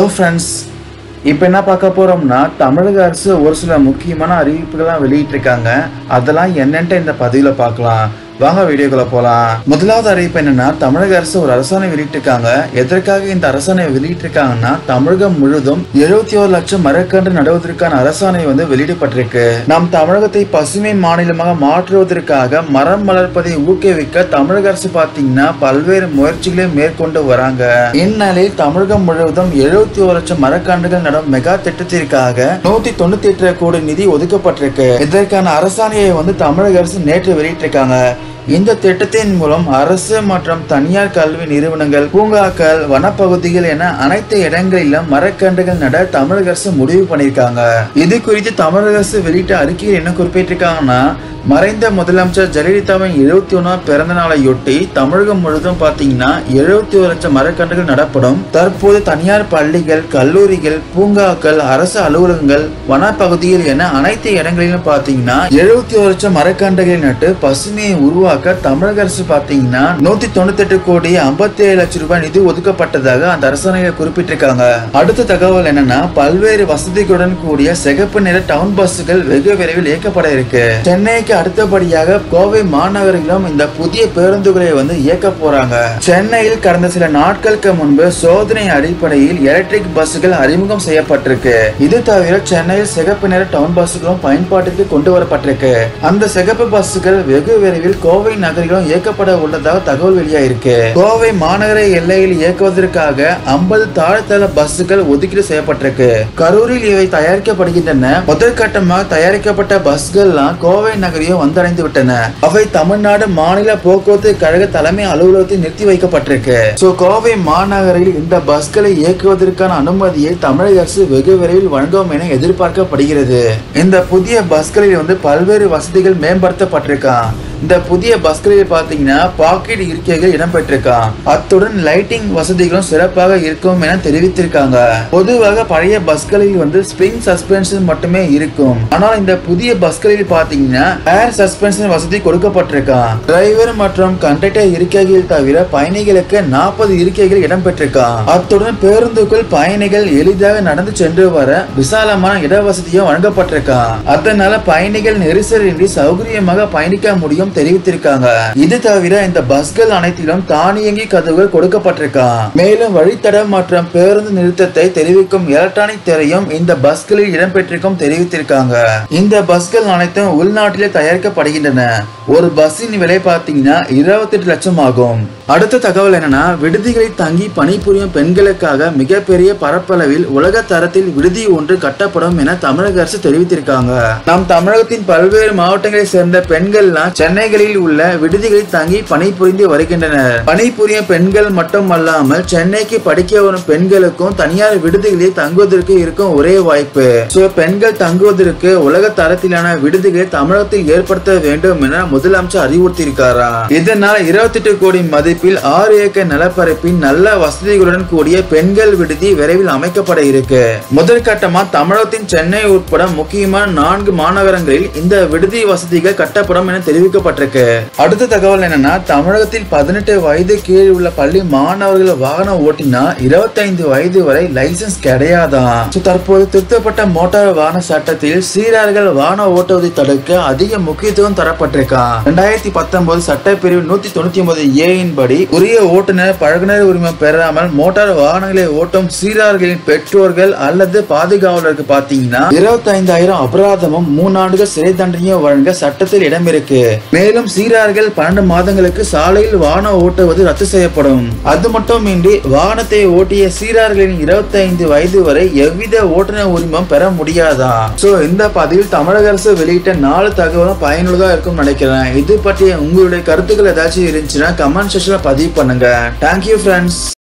friends இப்போ என்ன பார்க்க போகிறோம்னா தமிழக அரசு ஒரு சில முக்கியமான அறிவிப்புகள்லாம் வெளியிட்டிருக்காங்க அதெல்லாம் என்னன்ட்டு இந்த பதிவில் பார்க்கலாம் வாங்க வீடியோக்குள்ள போகலாம் முதலாவது அறிவிப்பு என்னன்னா தமிழக அரசு ஒரு அரசாணை வெளியிட்டிருக்காங்க எதற்காக இந்த அரசாணை வெளியிட்டிருக்காங்கன்னா தமிழகம் முழுவதும் எழுபத்தி ஒரு லட்சம் மரக்கன்று நடுவதற்கான அரசாணை வந்து வெளியிடப்பட்டிருக்கு நம் தமிழகத்தை பசுமை மாநிலமாக மாற்றுவதற்காக மரம் வளர்ப்பதை ஊக்குவிக்க தமிழக அரசு பார்த்தீங்கன்னா பல்வேறு முயற்சிகளை மேற்கொண்டு வராங்க இந்நிலையில் தமிழகம் முழுவதும் எழுபத்தி ஒரு லட்சம் மரக்கன்றுகள் நடும் மெகா திட்டத்திற்காக நூத்தி தொண்ணூத்தி எட்டு கோடி நிதி ஒதுக்கப்பட்டிருக்கு இதற்கான அரசாணையை வந்து தமிழக அரசு நேற்று வெளியிட்டிருக்காங்க இந்த திட்டத்தின் மூலம் அரசு மற்றும் தனியார் கல்வி நிறுவனங்கள் பூங்காக்கள் வனப்பகுதிகள் என அனைத்து இடங்களிலும் மரக்கன்றுகள் நட தமிழக அரசு முடிவு பண்ணியிருக்காங்க இது குறித்து தமிழக அரசு வெளியிட்ட அறிக்கையில் என்ன குறிப்பிட்டிருக்காங்கன்னா மறைந்த முதலமைச்சர் ஜெயலலிதாவின் எழுபத்தி ஒன்றாம் பிறந்த நாளையொட்டி தமிழகம் முழுவதும் பார்த்தீங்கன்னா எழுபத்தி ஒரு லட்சம் மரக்கன்றுகள் நடப்படும் தற்போது தனியார் பள்ளிகள் கல்லூரிகள் பூங்காக்கள் அரசு அலுவலகங்கள் வனப்பகுதிகள் என அனைத்து இடங்களிலும் பார்த்தீங்கன்னா எழுபத்தி ஒரு லட்சம் மரக்கன்றுகளை நட்டு பசுமையை உருவாக்க தமிழக அரசு பார்த்தீங்கன்னா நூத்தி தொண்ணூத்தி எட்டு கோடி ஐம்பத்தி ஏழு லட்சம் ரூபாய் நிதி ஒதுக்கப்பட்டதாக அந்த அரசாணையில் குறிப்பிட்டிருக்காங்க அடுத்த தகவல் என்னன்னா பல்வேறு வசதிகளுடன் கூடிய சிகப்பு நிற டவுன் பஸ்ஸுகள் வெகு விரைவில் இயக்கப்பட இருக்கு சென்னைக்கு அடுத்தபடியாக கோவை மாநகரிலும் இந்த புதிய பேருந்துகளை வந்து இயக்க போறாங்க சென்னையில் கடந்த சில நாட்களுக்கு முன்பு சோதனை அடிப்படையில் எலக்ட்ரிக் பஸ்ஸுகள் அறிமுகம் செய்யப்பட்டிருக்கு இது தவிர சென்னையில் சிகப்பு நிற டவுன் பஸ்ஸுகளும் பயன்பாட்டிற்கு கொண்டு வரப்பட்டிருக்கு அந்த சிகப்பு பஸ்ஸுகள் வெகு விரைவில் கோவை நகரிலும் இயக்கப்பட உள்ளதாக தகவல் வெளியாயிருக்கு கோவை மாநகர எல்லையில் இயக்குவதற்காக ஐம்பது தாழ்த்தள பஸ்ஸுகள் ஒதுக்கீடு செய்யப்பட்டிருக்கு கரூரில் இவை தயாரிக்கப்படுகின்றன முதற்கட்டமாக தயாரிக்கப்பட்ட பஸ்கள்லாம் கோவை நகரையும் வந்தடைந்து விட்டன அவை தமிழ்நாடு மாநில போக்குவரத்து கழக தலைமை அலுவலகத்தில் நிறுத்தி வைக்கப்பட்டிருக்கு சோ கோவை மாநகரில் இந்த பஸ்களை இயக்குவதற்கான அனுமதியை தமிழக அரசு வெகு விரைவில் வழங்கும் என எதிர்பார்க்கப்படுகிறது இந்த புதிய பஸ்களில் வந்து பல்வேறு வசதிகள் மேம்படுத்தப்பட்டிருக்கான் இந்த புதிய பஸ்களில் பார்த்தீங்கன்னா பாக்கெட் இருக்கைகள் இடம்பெற்றிருக்கான் அத்துடன் லைட்டிங் வசதிகளும் சிறப்பாக இருக்கும் என தெரிவித்திருக்காங்க பொதுவாக பழைய பஸ்களில் வந்து ஸ்ப்ரிங் சஸ்பென்ஷன் மட்டுமே இருக்கும் ஆனால் இந்த புதிய பஸ்களில் பார்த்தீங்கன்னா ஏர் சஸ்பென்ஷன் வசதி கொடுக்கப்பட்டிருக்கான் டிரைவர் மற்றும் கண்டக்டர் இருக்கைகள் தவிர பயணிகளுக்கு நாற்பது இருக்கைகள் இடம்பெற்றிருக்கான் அத்துடன் பேருந்துக்குள் பயணிகள் எளிதாக நடந்து சென்று வர விசாலமான இடவசதியும் வழங்கப்பட்டிருக்கான் அதனால பயணிகள் நெரிசலின்றி சௌகரியமாக பயணிக்க முடியும் தெரிவித்திருக்காங்க இது தவிர இந்த பஸ்கள் அனைத்திலும் தானியங்கி கதவுகள் கொடுக்கப்பட்டிருக்கான் மேலும் வழித்தடம் மற்றும் பேருந்து நிறுத்தத்தை தெரிவிக்கும் எலக்ட்ரானிக் திரையும் இந்த பஸ்களில் இடம்பெற்றிருக்கும் தெரிவித்திருக்காங்க இந்த பஸ்கள் அனைத்தும் உள்நாட்டிலே தயாரிக்கப்படுகின்றன ஒரு பஸ்ஸின் விலை பார்த்தீங்கன்னா இருபத்தி எட்டு லட்சம் ஆகும் அடுத்த தகவல் என்னன்னா விடுதிகளில் தங்கி பணிபுரியும் பெண்களுக்காக மிகப்பெரிய பரப்பளவில் உலக தரத்தில் விடுதி ஒன்று கட்டப்படும் என தமிழக அரசு தெரிவித்திருக்காங்க நம் தமிழகத்தின் பல்வேறு மாவட்டங்களை சேர்ந்த பெண்கள்லாம் சென்னைகளில் உள்ள விடுதிகளில் தங்கி பணிபுரிந்து வருகின்றனர் பணிபுரியும் பெண்கள் மட்டுமல்லாமல் சென்னைக்கு படிக்க வரும் பெண்களுக்கும் தனியார் விடுதிகளில் தங்குவதற்கு இருக்கும் ஒரே வாய்ப்பு சோ பெண்கள் தங்குவதற்கு உலக தரத்திலான விடுதிகளை தமிழகத்தில் ஏற்படுத்த வேண்டும் என முதலமைச்சர் அறிவுறுத்தியிருக்காராம் இதனால் இருபத்தி எட்டு கோடி மதிப்பில் ஆறு ஏக்கர் நிலப்பரப்பின் நல்ல வசதிகளுடன் கூடிய பெண்கள் விடுதி விரைவில் அமைக்கப்பட இருக்கு முதற்கட்டமா தமிழகத்தின் சென்னை உட்பட முக்கியமான நான்கு மாநகரங்களில் இந்த விடுதி வசதிகள் கட்டப்படும் என தெரிவிக்கப்பட்டிருக்கு அடுத்த தகவல் என்னன்னா தமிழகத்தில் பதினெட்டு வயது கீழ் உள்ள பள்ளி மாணவர்கள் வாகனம் ஓட்டினா இருபத்தைந்து வயது வரை லைசன்ஸ் கிடையாதான் So, தற்போது திருத்தப்பட்ட மோட்டார் வாகன சட்டத்தில் சீரர்கள் வாகனம் ஓட்டுவதை தடுக்க அதிக முக்கியத்துவம் தரப்பட்டிருக்கான் ரெண்டாயிரத்தி பத்தொன்பது சட்டப்பிரிவு நூத்தி தொண்ணூத்தி ஒன்பது ஏயின் படி உரிய ஓட்டுநர் பழகுனர் உரிமம் பெறாமல் மோட்டார் வாகனங்களை ஓட்டும் சீரார்களின் பெற்றோர்கள் அல்லது பாதுகாவலருக்கு பாத்தீங்கன்னா இருபத்தைந்தாயிரம் அபராதமும் மூணு ஆண்டுகள் சிறை தண்டனையும் வழங்க சட்டத்தில் இடம் இருக்கு மேலும் சீரார்கள் பன்னெண்டு மாதங்களுக்கு சாலையில் வாகனம் ஓட்டுவது ரத்து செய்யப்படும் அது மட்டுமின்றி வாகனத்தை ஓட்டிய சீரார்களின் இருபத்தைந்து வயது வரை எவ்வித ஓட்டுநர் உரிமம் பெற முடியாதா சோ இந்த பதிவில் தமிழக அரசு வெளியிட்ட நாலு தகவலும் பயனுள்ளதா இருக்கும் நினைக்கிறேன் இது பற்றிய உங்களுடைய கருத்துக்கள் ஏதாச்சும் இருந்துச்சுன்னா கமெண்ட் செக்ஷன்ல பதிவு பண்ணுங்க தேங்க்யூ ஃப்ரெண்ட்ஸ்